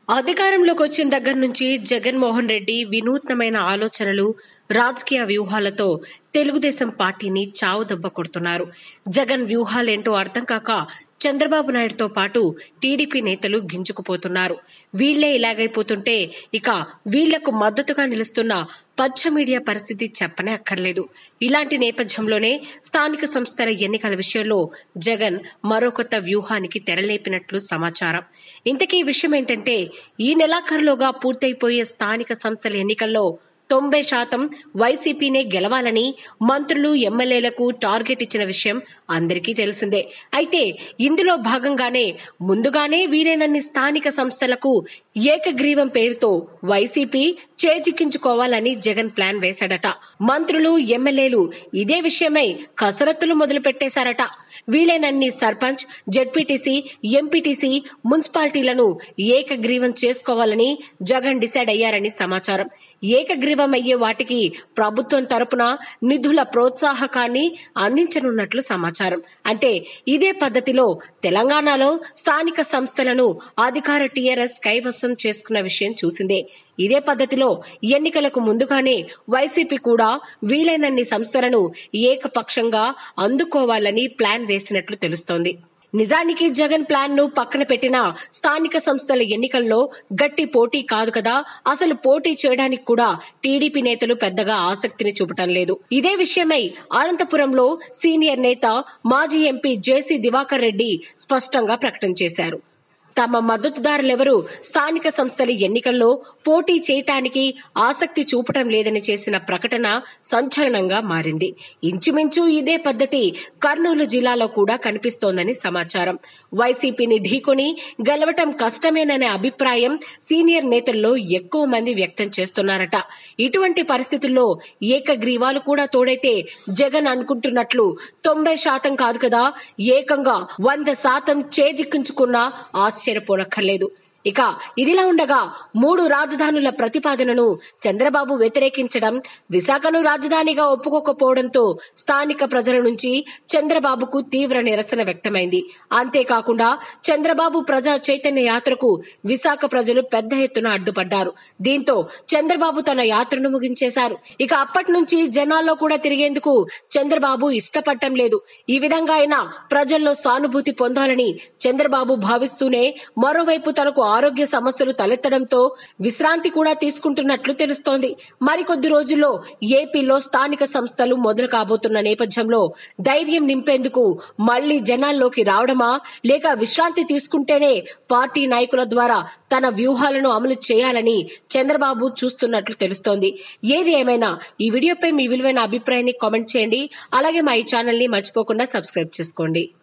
అధికారంలోకి వచ్చిన దగ్గర నుంచి జగన్మోహన్ రెడ్డి వినూత్నమైన ఆలోచనలు రాజకీయ వ్యూహాలతో తెలుగుదేశం పార్టీని చావుదెబ్బ కొడుతున్నారు జగన్ వ్యూహాలేంటో అర్థం కాక చంద్రబాబు నాయుడుతో పాటు టీడీపీ నేతలు గింజుకుపోతున్నారు వీళ్లే ఇలాగైపోతుంటే ఇక వీళ్లకు మద్దతుగా నిలుస్తున్న పచ్చ మీడియా పరిస్థితి చెప్పనే అక్కర్లేదు ఇలాంటి నేపథ్యంలోనే స్థానిక సంస్థల ఎన్నికల విషయంలో జగన్ మరో కొత్త వ్యూహానికి తెరలేపినట్లు సమాచారం ఇంతకీ ఈ విషయం ఏంటంటే ఈ నెలాఖరులోగా పూర్తయిపోయే స్థానిక సంస్థల ఎన్నికల్లో తొంభై శాతం వైసీపీనే గెలవాలని మంత్రులు ఎమ్మెల్యేలకు టార్గెట్ ఇచ్చిన విషయం అందరికీ తెలిసిందే అయితే ఇందులో భాగంగానే ముందుగానే వీలైనన్ని స్థానిక సంస్థలకు ఏకగ్రీవం పేరుతో వైసీపీ చేజిక్కించుకోవాలని జగన్ ప్లాన్ వేశాడట మంత్రులు ఎమ్మెల్యేలు ఇదే విషయమై కసరత్తులు మొదలు పెట్టేశారట వీలైనన్ని సర్పంచ్ జడ్పీటీసీ ఎంపీటీసీ మున్సిపాలిటీలను ఏకగ్రీవం చేసుకోవాలని జగన్ డిసైడ్ అయ్యారని సమాచారం ఏకగ్రీవం అయ్యే వాటికి ప్రభుత్వం తరపున నిధుల ప్రోత్సాహకాన్ని అందించనున్నట్లు సమాచారం అంటే ఇదే పద్ధతిలో తెలంగాణలో స్థానిక సంస్థలను అధికార టీఆర్ఎస్ కైవసం చేసుకున్న విషయం చూసిందే ఇదే పద్ధతిలో ఎన్నికలకు ముందుగానే వైసీపీ కూడా వీలైనన్ని సంస్థలను ఏకపక్షంగా అందుకోవాలని ప్లాన్ వేసినట్లు తెలుస్తోంది నిజానికి జగన్ ప్లాన్ ను పక్కన పెట్టిన స్థానిక సంస్థల ఎన్నికల్లో గట్టి పోటీ కాదు కదా అసలు పోటీ చేయడానికి కూడా టీడీపీ నేతలు పెద్దగా ఆసక్తిని చూపటం లేదు ఇదే విషయమై అనంతపురంలో సీనియర్ నేత మాజీ ఎంపీ జేసీ దివాకర్ రెడ్డి స్పష్టంగా ప్రకటన చేశారు తమ మద్దతుదారులెవరూ స్థానిక సంస్థల ఎన్నికల్లో పోటీ చేయటానికి ఆసక్తి చూపటం లేదని చేసిన ప్రకటన సంచలనంగా మారింది ఇంచుమించు ఇదే పద్ధతి కర్నూలు జిల్లాలో కూడా కనిపిస్తోందని సమాచారం వైసీపీని ఢీకొని గెలవటం కష్టమేననే అభిప్రాయం సీనియర్ నేతల్లో ఎక్కువ మంది వ్యక్తం చేస్తున్నారట ఇటువంటి పరిస్థితుల్లో ఏకగ్రీవాలు కూడా తోడైతే జగన్ అనుకుంటున్నట్లు తొంభై శాతం కాదు కదా ఏకంగా వంద శాతం చేజిక్కించుకున్న ఆశ్చర్యపోనక్కర్లేదు ఇక ఇదిలా ఉండగా మూడు రాజధానుల ప్రతిపాదనను చంద్రబాబు వ్యతిరేకించడం విశాఖను రాజధానిగా ఒప్పుకోకపోవడంతో స్థానిక ప్రజల నుంచి చంద్రబాబుకు తీవ్ర నిరసన వ్యక్తమైంది అంతేకాకుండా చంద్రబాబు ప్రజా చైతన్య యాత్రకు విశాఖ ప్రజలు పెద్ద ఎత్తున అడ్డుపడ్డారు దీంతో చంద్రబాబు తన యాత్రను ముగించేశారు ఇక అప్పటి నుంచి జనాల్లో కూడా తిరిగేందుకు చంద్రబాబు ఇష్టపడటం లేదు ఈ విధంగా అయినా ప్రజల్లో సానుభూతి పొందాలని చంద్రబాబు భావిస్తూనే మరోవైపు తనకు ఆరోగ్య సమస్యలు తలెత్తడంతో విశ్రాంతి కూడా తీసుకుంటున్నట్లు తెలుస్తోంది మరికొద్ది రోజుల్లో ఏపీలో స్థానిక సంస్థలు మొదలు కాబోతున్న నేపథ్యంలో ధైర్యం నింపేందుకు మళ్లీ జనాల్లోకి రావడమా లేక విశ్రాంతి తీసుకుంటేనే పార్టీ నాయకుల ద్వారా తన వ్యూహాలను అమలు చేయాలని చంద్రబాబు చూస్తున్నట్లు తెలుస్తోంది ఏది ఏమైనా ఈ వీడియోపై మీ విలువైన అభిప్రాయాన్ని కామెంట్ చేయండి అలాగే మా ఈ ఛానల్ ని మర్చిపోకుండా సబ్స్క్రైబ్ చేసుకోండి